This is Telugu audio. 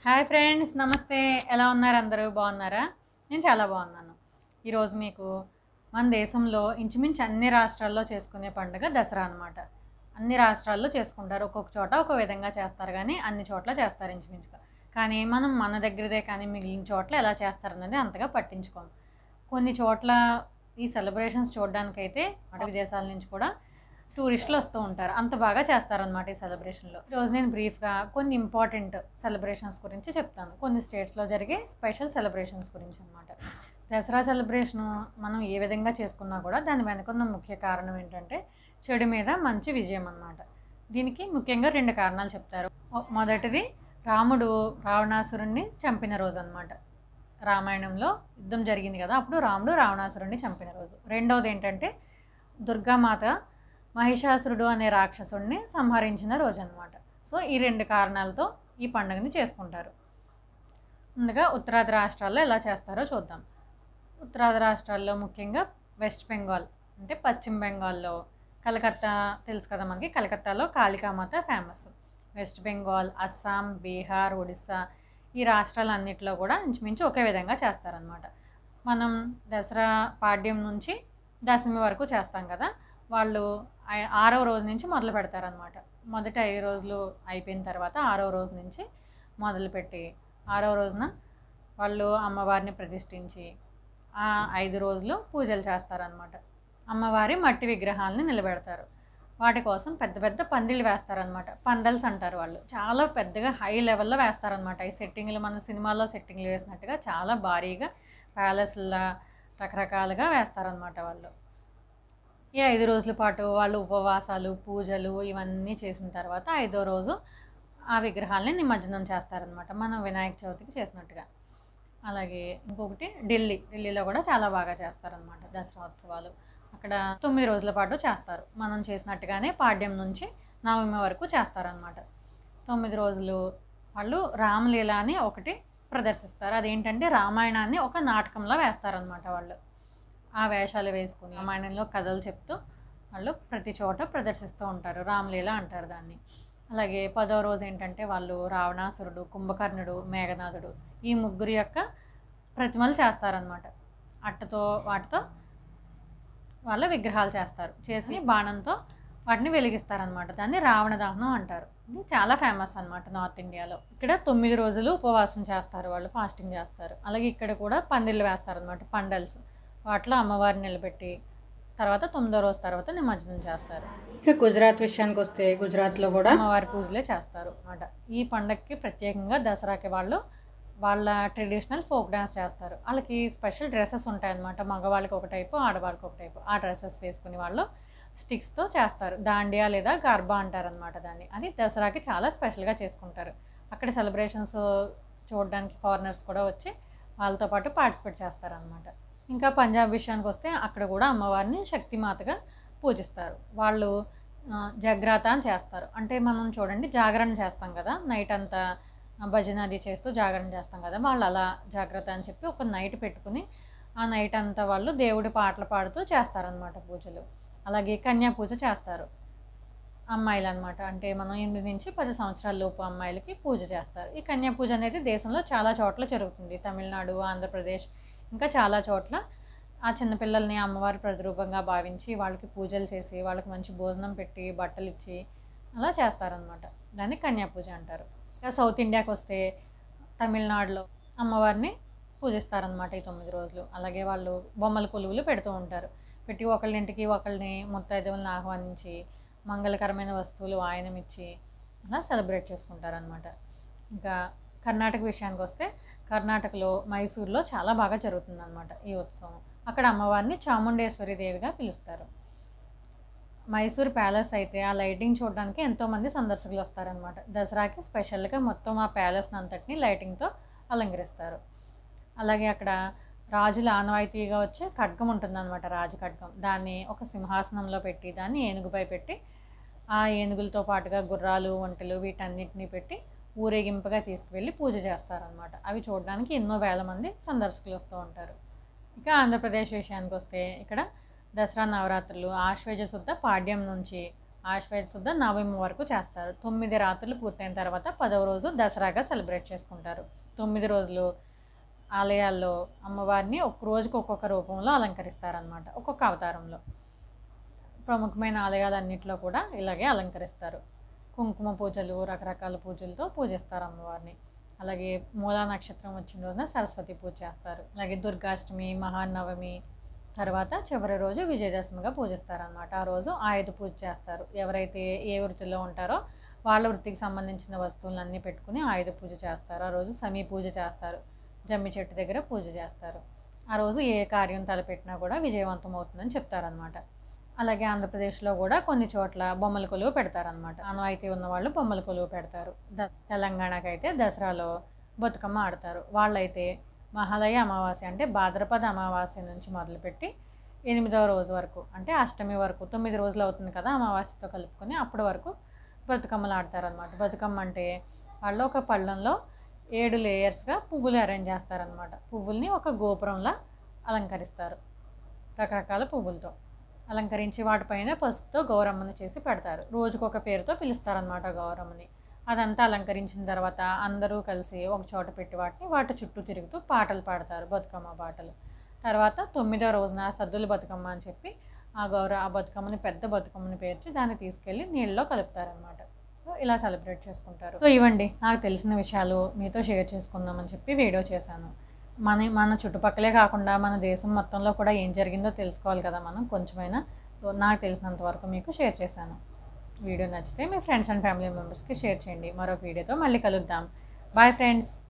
హాయ్ ఫ్రెండ్స్ నమస్తే ఎలా ఉన్నారు అందరూ బాగున్నారా నేను చాలా బాగున్నాను ఈరోజు మీకు మన దేశంలో ఇంచుమించు అన్ని రాష్ట్రాల్లో చేసుకునే పండుగ దసరా అన్నమాట అన్ని రాష్ట్రాల్లో చేసుకుంటారు ఒక్కొక్క చోట ఒక విధంగా చేస్తారు కానీ అన్ని చోట్ల చేస్తారు ఇంచుమించుగా కానీ మనం మన దగ్గరదే కానీ మిగిలిన చోట్ల ఎలా చేస్తారన్నది అంతగా పట్టించుకోము కొన్ని చోట్ల ఈ సెలబ్రేషన్స్ చూడడానికైతే అటు విదేశాల నుంచి కూడా టూరిస్టులు వస్తూ ఉంటారు అంత బాగా చేస్తారనమాట ఈ సెలబ్రేషన్లో ఈరోజు నేను బ్రీఫ్గా కొన్ని ఇంపార్టెంట్ సెలబ్రేషన్స్ గురించి చెప్తాను కొన్ని స్టేట్స్లో జరిగే స్పెషల్ సెలబ్రేషన్స్ గురించి అనమాట దసరా సెలబ్రేషను మనం ఏ విధంగా చేసుకున్నా కూడా దాని వెనుకున్న ముఖ్య కారణం ఏంటంటే చెడు మీద మంచి విజయం అన్నమాట దీనికి ముఖ్యంగా రెండు కారణాలు చెప్తారు ఓ- మొదటిది రాముడు రావణాసురుణ్ణి చంపిన రోజు అనమాట రామాయణంలో యుద్ధం జరిగింది కదా అప్పుడు రాముడు రావణాసురుణ్ణి చంపిన రోజు రెండవది ఏంటంటే దుర్గామాత మహిషాసురుడు అనే రాక్షసుడిని సంహరించిన రోజు అనమాట సో ఈ రెండు కారణాలతో ఈ పండుగని చేసుకుంటారు ముందుగా ఉత్తరాది రాష్ట్రాల్లో ఎలా చేస్తారో చూద్దాం ఉత్తరాది రాష్ట్రాల్లో ముఖ్యంగా వెస్ట్ బెంగాల్ అంటే పశ్చిమ బెంగాల్లో కలకత్తా తెలుసు కదా మనకి కలకత్తాలో కాళికామాత ఫేమస్ వెస్ట్ బెంగాల్ అస్సాం బీహార్ ఒడిస్సా ఈ రాష్ట్రాలన్నింటిలో కూడా ఇంచుమించు ఒకే విధంగా చేస్తారనమాట మనం దసరా పాడ్యం నుంచి దశమి వరకు చేస్తాం కదా వాళ్ళు ఐ- ఆరవ రోజు నుంచి మొదలు పెడతారనమాట మొదటి ఐదు రోజులు అయిపోయిన తర్వాత ఆరవ రోజు నుంచి మొదలుపెట్టి ఆరవ రోజున వాళ్ళు అమ్మవారిని ప్రతిష్ఠించి ఆ ఐదు రోజులు పూజలు చేస్తారనమాట అమ్మవారి మట్టి విగ్రహాలని నిలబెడతారు వాటి కోసం పెద్ద పెద్ద పందిళ్ళు వేస్తారనమాట పండల్స్ అంటారు వాళ్ళు చాలా పెద్దగా హై లెవెల్లో వేస్తారనమాట ఈ సెట్టింగ్లు మన సినిమాల్లో సెట్టింగ్లు వేసినట్టుగా చాలా భారీగా ప్యాలెస్లా రకరకాలుగా వేస్తారనమాట వాళ్ళు ఈ ఐదు రోజుల పాటు వాళ్ళు ఉపవాసాలు పూజలు ఇవన్నీ చేసిన తర్వాత ఐదో రోజు ఆ విగ్రహాలని నిమజ్జనం చేస్తారనమాట మనం వినాయక చవితికి చేసినట్టుగా అలాగే ఇంకొకటి ఢిల్లీ ఢిల్లీలో కూడా చాలా బాగా చేస్తారనమాట దసరా ఉత్సవాలు అక్కడ తొమ్మిది రోజుల పాటు చేస్తారు మనం చేసినట్టుగానే పాడ్యం నుంచి నవమి వరకు చేస్తారనమాట తొమ్మిది రోజులు వాళ్ళు రామలీల అని ఒకటి ప్రదర్శిస్తారు అదేంటంటే రామాయణాన్ని ఒక నాటకంలో వేస్తారనమాట వాళ్ళు ఆ వేషాలు వేసుకుని రామాయణంలో కథలు చెప్తూ వాళ్ళు ప్రతి చోట ప్రదర్శిస్తూ ఉంటారు రామలీల అంటారు దాన్ని అలాగే పదో రోజు ఏంటంటే వాళ్ళు రావణాసురుడు కుంభకర్ణుడు మేఘనాథుడు ఈ ముగ్గురు యొక్క ప్రతిమలు చేస్తారనమాట అట్టతో వాటితో వాళ్ళ విగ్రహాలు చేస్తారు చేసి బాణంతో వాటిని వెలిగిస్తారనమాట దాన్ని రావణ దహనం అంటారు ఇది చాలా ఫేమస్ అనమాట నార్త్ ఇండియాలో ఇక్కడ తొమ్మిది రోజులు ఉపవాసం చేస్తారు వాళ్ళు ఫాస్టింగ్ చేస్తారు అలాగే ఇక్కడ కూడా పందిళ్ళు వేస్తారనమాట పండల్స్ వాటిలో అమ్మవారిని నిలబెట్టి తర్వాత తొమ్మిదో రోజు తర్వాత నిమజ్జనం చేస్తారు ఇక గుజరాత్ విషయానికి వస్తే గుజరాత్లో కూడా అమ్మవారి పూజలే చేస్తారు అన్నమాట ఈ పండగకి ప్రత్యేకంగా దసరాకి వాళ్ళు వాళ్ళ ట్రెడిషనల్ ఫోక్ డ్యాన్స్ చేస్తారు వాళ్ళకి స్పెషల్ డ్రెస్సెస్ ఉంటాయన్నమాట మగవాళ్ళకి ఒక టైపు ఆడవాళ్ళకి ఒక టైపు ఆ డ్రెస్సెస్ వేసుకుని వాళ్ళు స్టిక్స్తో చేస్తారు దాండియా లేదా గర్బా అంటారనమాట దాన్ని అది దసరాకి చాలా స్పెషల్గా చేసుకుంటారు అక్కడ సెలబ్రేషన్స్ చూడడానికి ఫారినర్స్ కూడా వచ్చి వాళ్ళతో పాటు పార్టిసిపేట్ చేస్తారనమాట ఇంకా పంజాబ్ విషయానికి వస్తే అక్కడ కూడా అమ్మవారిని శక్తిమాతగా పూజిస్తారు వాళ్ళు ఆ, జగ్రాత అని చేస్తారు అంటే మనం చూడండి జాగరణ చేస్తాం కదా నైట్ అంతా భజన అది చేస్తూ జాగరణ చేస్తాం కదా వాళ్ళు అలా జాగ్రత్త అని చెప్పి ఒక నైట్ పెట్టుకుని ఆ నైట్ అంతా వాళ్ళు దేవుడి పాటలు పాడుతూ చేస్తారనమాట పూజలు అలాగే కన్యా పూజ చేస్తారు అమ్మాయిలు అనమాట అంటే మనం ఎనిమిది నుంచి పది సంవత్సరాల లోపు అమ్మాయిలకి పూజ చేస్తారు ఈ కన్యా పూజ అనేది దేశంలో చాలా చోట్ల జరుగుతుంది తమిళనాడు ఆంధ్రప్రదేశ్ ఇంకా చాలా చోట్ల ఆ చిన్నపిల్లల్ని అమ్మవారి ప్రతిరూపంగా భావించి వాళ్ళకి పూజలు చేసి వాళ్ళకి మంచి భోజనం పెట్టి బట్టలు ఇచ్చి అలా చేస్తారనమాట దాన్ని కన్యా పూజ అంటారు ఇంకా సౌత్ ఇండియాకి వస్తే తమిళనాడులో అమ్మవారిని పూజిస్తారనమాట ఈ తొమ్మిది రోజులు అలాగే వాళ్ళు బొమ్మల కొలువులు పెడుతూ ఉంటారు పెట్టి ఒకళ్ళింటికి ఒకళ్ళని ముత్తైదవులను ఆహ్వానించి మంగళకరమైన వస్తువులు వాయనం ఇచ్చి అలా సెలబ్రేట్ చేసుకుంటారనమాట ఇంకా కర్ణాటక విషయానికి వస్తే కర్ణాటకలో మైసూర్లో చాలా బాగా జరుగుతుందన్నమాట ఈ ఉత్సవం అక్కడ అమ్మవారిని చాముండేశ్వరి దేవిగా పిలుస్తారు మైసూర్ ప్యాలెస్ అయితే ఆ లైటింగ్ చూడడానికి ఎంతోమంది సందర్శకులు వస్తారనమాట దసరాకి స్పెషల్గా మొత్తం ఆ ప్యాలెస్ని అంతటిని లైటింగ్తో అలంకరిస్తారు అలాగే అక్కడ రాజుల ఆనవాయితీగా వచ్చే ఖడ్గం ఉంటుందన్నమాట రాజు ఖడ్గం దాన్ని ఒక సింహాసనంలో పెట్టి దాన్ని ఏనుగుపై పెట్టి ఆ ఏనుగులతో పాటుగా గుర్రాలు ఒంటెలు వీటన్నిటిని పెట్టి ఊరేగింపుగా తీసుకువెళ్ళి పూజ చేస్తారనమాట అవి చూడడానికి ఎన్నో వేల మంది సందర్శకులు వస్తూ ఉంటారు ఇక ఆంధ్రప్రదేశ్ విషయానికి వస్తే ఇక్కడ దసరా నవరాత్రులు ఆశ్వేజ శుద్ధ పాడ్యం నుంచి ఆశ్వేత శుద్ధ నవమి వరకు చేస్తారు తొమ్మిది రాత్రులు పూర్తయిన తర్వాత పదవ రోజు దసరాగా సెలబ్రేట్ చేసుకుంటారు తొమ్మిది రోజులు ఆలయాల్లో అమ్మవారిని ఒక్క రోజుకి ఒక్కొక్క రూపంలో అలంకరిస్తారనమాట ఒక్కొక్క అవతారంలో ప్రముఖమైన ఆలయాలన్నింటిలో కూడా ఇలాగే అలంకరిస్తారు కుంకుమ పూజలు రకరకాల పూజలతో పూజిస్తారు అమ్మవారిని అలాగే మూలా నక్షత్రం వచ్చిన రోజున సరస్వతి పూజ చేస్తారు అలాగే దుర్గాష్టమి మహానవమి తర్వాత చివరి రోజు విజయదశమిగా పూజిస్తారనమాట ఆ రోజు ఆయుధ పూజ చేస్తారు ఎవరైతే ఏ వృత్తిలో ఉంటారో వాళ్ళ వృత్తికి సంబంధించిన వస్తువులన్నీ పెట్టుకుని ఆయుధ పూజ చేస్తారు ఆ రోజు సమీ పూజ చేస్తారు జమ్మి చెట్టు దగ్గర పూజ చేస్తారు ఆ రోజు ఏ కార్యం తలపెట్టినా కూడా విజయవంతం అవుతుందని చెప్తారనమాట అలాగే ఆంధ్రప్రదేశ్లో కూడా కొన్ని చోట్ల బొమ్మల కొలువు పెడతారనమాట ఆనవాయితీ ఉన్న వాళ్ళు బొమ్మల కొలువు పెడతారు ద తెలంగాణకి అయితే దసరాలో బతుకమ్మ ఆడతారు వాళ్ళైతే మహాలయ అమావాస్య అంటే భాద్రపద అమావాస్య నుంచి మొదలుపెట్టి ఎనిమిదవ రోజు వరకు అంటే అష్టమి వరకు తొమ్మిది రోజులు అవుతుంది కదా అమావాస్యతో కలుపుకొని అప్పటి వరకు బతుకమ్మలు ఆడతారనమాట బతుకమ్మ అంటే వాళ్ళు ఒక పళ్ళంలో ఏడు లేయర్స్గా పువ్వులు అరేంజ్ చేస్తారనమాట పువ్వుల్ని ఒక గోపురంలా అలంకరిస్తారు రకరకాల పువ్వులతో అలంకరించి వాటిపైన పసుపుతో గౌరమ్మని చేసి పెడతారు రోజుకొక పేరుతో పిలుస్తారనమాట గౌరమ్మని అదంతా అలంకరించిన తర్వాత అందరూ కలిసి ఒక చోట పెట్టి వాటిని వాటి చుట్టూ తిరుగుతూ పాటలు పాడతారు బతుకమ్మ పాటలు తర్వాత తొమ్మిదో రోజున సద్దుల బతుకమ్మ అని చెప్పి ఆ గౌర ఆ బతుకమ్మని పెద్ద బతుకమ్మని పేర్చి దాన్ని తీసుకెళ్ళి నీళ్ళలో కలుపుతారనమాట సో ఇలా సెలబ్రేట్ చేసుకుంటారు సో ఇవ్వండి నాకు తెలిసిన విషయాలు మీతో షేర్ చేసుకుందామని చెప్పి వీడియో చేశాను మన మన చుట్టుపక్కలే కాకుండా మన దేశం మొత్తంలో కూడా ఏం జరిగిందో తెలుసుకోవాలి కదా మనం కొంచెమైనా సో నాకు తెలిసినంత వరకు మీకు షేర్ చేశాను వీడియో నచ్చితే మీ ఫ్రెండ్స్ అండ్ ఫ్యామిలీ మెంబర్స్కి షేర్ చేయండి మరొక వీడియోతో మళ్ళీ కలుద్దాం బాయ్ ఫ్రెండ్స్